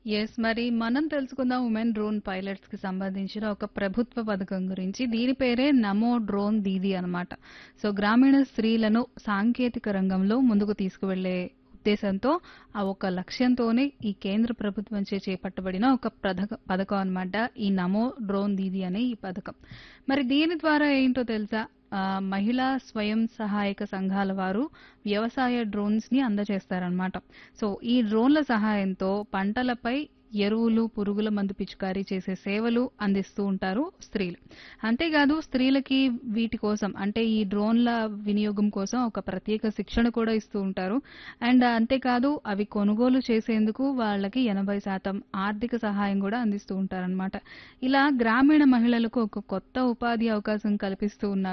Yes. మరి మనం తెలుసుకుందాం ఉమెన్ డ్రోన్ పైలట్స్‌కి సంబంధించిన ఒక ప్రభుత్వ పథకం గురించి. దీని పేరే నమో డ్రోన్ దీదీ అనమాట. సో, గ్రామీణ స్త్రీలను సాంకేతిక రంగంలో ముందుకు తీసుకువెళ్ళే ఉద్దేశంతో, ఆ ఒక లక్ష్యంతోనే ఈ కేంద్ర ప్రభుత్వంచే చేపట్టబడిన ఒక ప్రధక పథకం అనమాట. ఈ నమో డ్రోన్ దీదీ అనే ఈ పథకం. మరి దీని ద్వారా ఏంటో తెలుసా? ఆహ్, మహిళా స్వయం సహాయక సంఘాల వారు వ్యవసాయ డ్రోన్స్‌ని అందజేస్తారనమాట. సో, ఈ డ్రోన్ల సహాయంతో పంటలపై ఎరువులు, పురుగుల మందు పిచికారీ చేసే సేవలు అందిస్తూ ఉంటారు స్త్రీలు. అంతేకాదు స్త్రీలకి వీటి కోసం అంటే ఈ డ్రోన్ల వినియోగం కోసం ఒక ప్రత్యేక శిక్షణ కూడా ఇస్తూ ఉంటారు. అండ్ అంతేకాదు అవి కొనుగోలు చేసేందుకు వాళ్ళకి 80% ఆర్థిక సహాయం కూడా అందిస్తూ ఉంటారనమాట. ఇలా గ్రామీణ మహిళలకు ఒక కొత్త ఉపాధి అవకాశం కల్పిస్తూ ఉన్నారు.